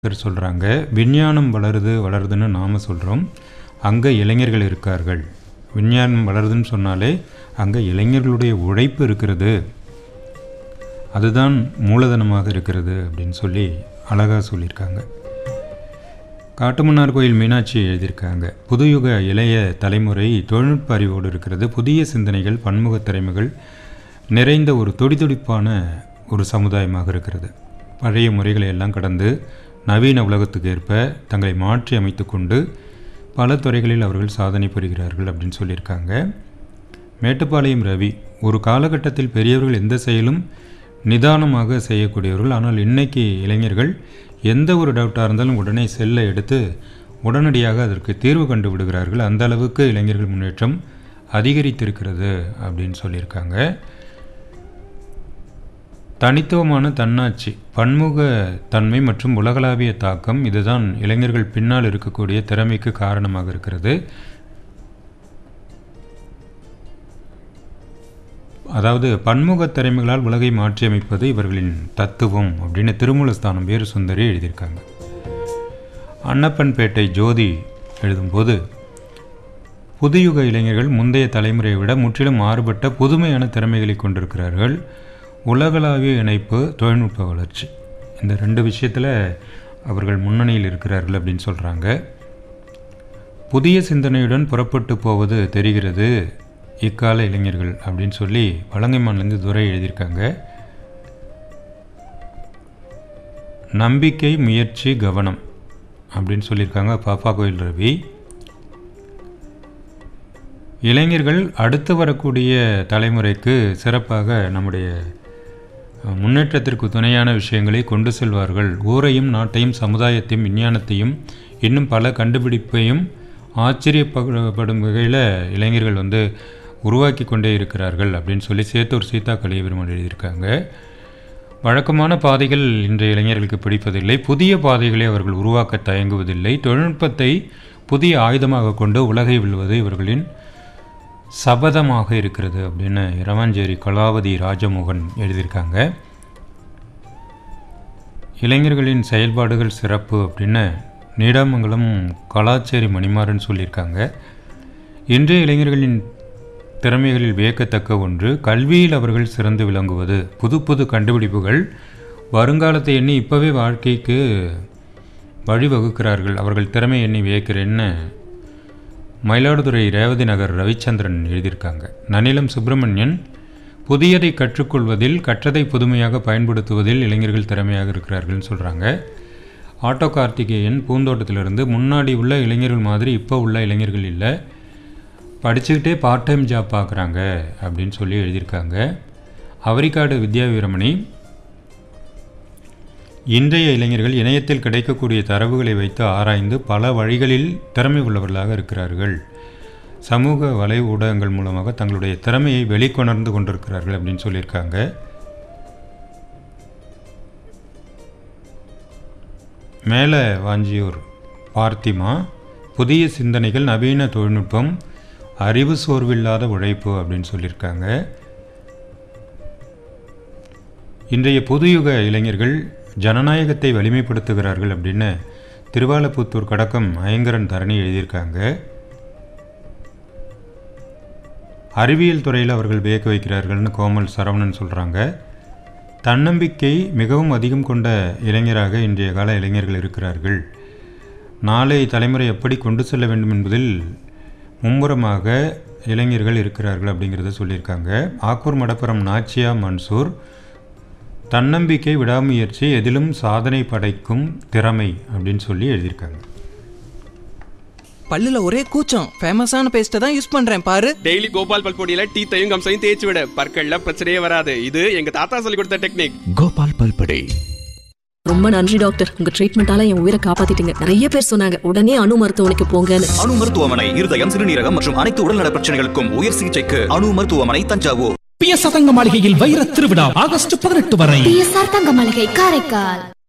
பேர் சொல்கிறாங்க விஞ்ஞானம் வளருது வளருதுன்னு நாம் சொல்கிறோம் அங்கே இளைஞர்கள் இருக்கார்கள் விஞ்ஞானம் வளருதுன்னு சொன்னாலே அங்கே இளைஞர்களுடைய உழைப்பு இருக்கிறது அதுதான் மூலதனமாக இருக்கிறது அப்படின்னு சொல்லி அழகாக சொல்லியிருக்காங்க காட்டுமன்னார் கோயில் மீனாட்சி எழுதியிருக்காங்க புதுயுக இளைய தலைமுறை தொழில்நுட்ப அறிவோடு இருக்கிறது புதிய சிந்தனைகள் பன்முக திறமைகள் நிறைந்த ஒரு துடிதுடிப்பான ஒரு சமுதாயமாக இருக்கிறது பழைய முறைகளை எல்லாம் கடந்து நவீன உலகத்துக்கு ஏற்ப தங்களை மாற்றி அமைத்து கொண்டு பல துறைகளில் அவர்கள் சாதனை புரிகிறார்கள் அப்படின்னு சொல்லியிருக்காங்க மேட்டுப்பாளையம் ரவி ஒரு காலகட்டத்தில் பெரியவர்கள் எந்த செயலும் நிதானமாக செய்யக்கூடியவர்கள் ஆனால் இன்னைக்கு இளைஞர்கள் எந்த ஒரு டவுட்டாக இருந்தாலும் உடனே செல்லை எடுத்து உடனடியாக அதற்கு தீர்வு கண்டு விடுகிறார்கள் அந்த அளவுக்கு இளைஞர்கள் முன்னேற்றம் அதிகரித்திருக்கிறது அப்படின்னு சொல்லியிருக்காங்க தனித்துவமான தன்னாட்சி பன்முக தன்மை மற்றும் உலகளாவிய தாக்கம் இதுதான் இளைஞர்கள் பின்னால் இருக்கக்கூடிய திறமைக்கு காரணமாக இருக்கிறது அதாவது பன்முக திறமைகளால் உலகை மாற்றியமைப்பது இவர்களின் தத்துவம் அப்படின்னு திருமூலஸ்தானம் வீர சுந்தரி எழுதியிருக்காங்க அன்னப்பன்பேட்டை ஜோதி எழுதும்போது புதுயுக இளைஞர்கள் முந்தைய தலைமுறையை விட முற்றிலும் மாறுபட்ட புதுமையான திறமைகளை கொண்டிருக்கிறார்கள் உலகளாவிய இணைப்பு தொழில்நுட்ப வளர்ச்சி இந்த ரெண்டு விஷயத்தில் அவர்கள் முன்னணியில் இருக்கிறார்கள் அப்படின்னு சொல்கிறாங்க புதிய சிந்தனையுடன் புறப்பட்டு போவது தெரிகிறது இக்கால இளைஞர்கள் அப்படின்னு சொல்லி வலங்கைமான்லேருந்து துரை எழுதியிருக்காங்க நம்பிக்கை முயற்சி கவனம் அப்படின்னு சொல்லியிருக்காங்க பாப்பா கோயில் ரவி இளைஞர்கள் அடுத்து வரக்கூடிய தலைமுறைக்கு சிறப்பாக நம்முடைய முன்னேற்றத்திற்கு துணையான விஷயங்களை கொண்டு செல்வார்கள் ஊரையும் நாட்டையும் சமுதாயத்தையும் விஞ்ஞானத்தையும் இன்னும் பல கண்டுபிடிப்பையும் ஆச்சரியப்படும் வகையில் இளைஞர்கள் வந்து உருவாக்கி கொண்டே இருக்கிறார்கள் அப்படின்னு சொல்லி சேத்தூர் சீதா கலியபெருமான் எழுதியிருக்காங்க வழக்கமான பாதைகள் இன்றைய இளைஞர்களுக்கு பிடிப்பதில்லை புதிய பாதைகளை அவர்கள் உருவாக்க தயங்குவதில்லை தொழில்நுட்பத்தை புதிய ஆயுதமாக கொண்டு உலகை வெல்வது இவர்களின் சபதமாக இருக்கிறது அப்படின்னு இரவாஞ்சேரி கலாவதி ராஜமோகன் எழுதியிருக்காங்க இளைஞர்களின் செயல்பாடுகள் சிறப்பு அப்படின்னு நீடாமங்கலம் கலாச்சேரி மணிமாறன் சொல்லியிருக்காங்க இன்றைய இளைஞர்களின் திறமைகளில் வியக்கத்தக்க ஒன்று கல்வியில் அவர்கள் சிறந்து விளங்குவது புது புது கண்டுபிடிப்புகள் வருங்காலத்தை எண்ணி இப்போவே வாழ்க்கைக்கு வழிவகுக்கிறார்கள் அவர்கள் திறமை எண்ணி வியக்கிறேன்னு மயிலாடுதுறை ரேவதி நகர் ரவிச்சந்திரன் எழுதியிருக்காங்க நனிலம் சுப்பிரமணியன் புதியதை கற்றுக்கொள்வதில் கற்றதை புதுமையாக பயன்படுத்துவதில் இளைஞர்கள் திறமையாக இருக்கிறார்கள்னு சொல்கிறாங்க ஆட்டோ கார்த்திகேயன் பூந்தோட்டத்திலிருந்து முன்னாடி உள்ள இளைஞர்கள் மாதிரி இப்போ உள்ள இளைஞர்கள் இல்லை படிச்சுக்கிட்டே பார்ட் டைம் ஜாப் பார்க்குறாங்க அப்படின்னு சொல்லி எழுதியிருக்காங்க அவரிக்காடு வித்யா வீரமணி இன்றைய இளைஞர்கள் இணையத்தில் கிடைக்கக்கூடிய தரவுகளை வைத்து ஆராய்ந்து பல வழிகளில் திறமை உள்ளவர்களாக இருக்கிறார்கள் சமூக வலை ஊடகங்கள் மூலமாக தங்களுடைய திறமையை வெளிக்கொணர்ந்து கொண்டிருக்கிறார்கள் அப்படின்னு சொல்லியிருக்காங்க மேலே வாஞ்சியூர் பார்த்திமா புதிய சிந்தனைகள் நவீன தொழில்நுட்பம் அறிவு சோர்வில்லாத உழைப்பு அப்படின்னு சொல்லியிருக்காங்க இன்றைய புதுயுக இளைஞர்கள் ஜனநாயகத்தை வலிமைப்படுத்துகிறார்கள் அப்படின்னு திருவாலப்புத்தூர் கடக்கம் ஐங்கரன் தரணி எழுதியிருக்காங்க அறிவியல் துறையில் அவர்கள் வியக்க வைக்கிறார்கள்னு கோமல் சரவணன் சொல்கிறாங்க தன்னம்பிக்கை மிகவும் அதிகம் கொண்ட இளைஞராக இன்றைய கால இளைஞர்கள் இருக்கிறார்கள் நாளை தலைமுறை எப்படி கொண்டு செல்ல வேண்டும் என்பதில் மும்முரமாக இளைஞர்கள் இருக்கிறார்கள் அப்படிங்கிறத சொல்லியிருக்காங்க ஆக்கூர் மடப்புறம் நாச்சியா மன்சூர் தன்னம்பிக்கை விடாமுயற்சி எதிலும் சாதனை படைக்கும் திறமை அப்படின்னு சொல்லி எழுதியிருக்காங்க பல்லுல ஒரே கூச்சம் ஃபேமஸான பேஸ்ட்டை தான் யூஸ் பண்றேன் பாரு டெய்லி கோபால் பல்பொடியில டீத்தையும் கம்சையும் தேய்ச்சி விட பற்கள்ல பிரச்சனையே வராது இது எங்க தாத்தா சொல்லி கொடுத்த டெக்னிக் கோபால் பல்படை ரொம்ப நன்றி டாக்டர் உங்க ட்ரீட்மெண்டால என் உயிரை காப்பாத்திட்டீங்க நிறைய பேர் சொன்னாங்க உடனே அணு மருத்துவமனைக்கு போங்கன்னு அணு மருத்துவமனை இருதயம் சிறுநீரகம் மற்றும் அனைத்து உடல்நல பிரச்சனைகளுக்கும் உயர் சிகிச்சைக்கு அணு மருத்துவமனை தஞ்சாவூர் பிஎஸ் சதங்க மாளிகையில் வைர திருவிழா ஆகஸ்ட் பதினெட்டு வரை பிஎஸ்ஆர் தங்க மளிகை காரைக்கால்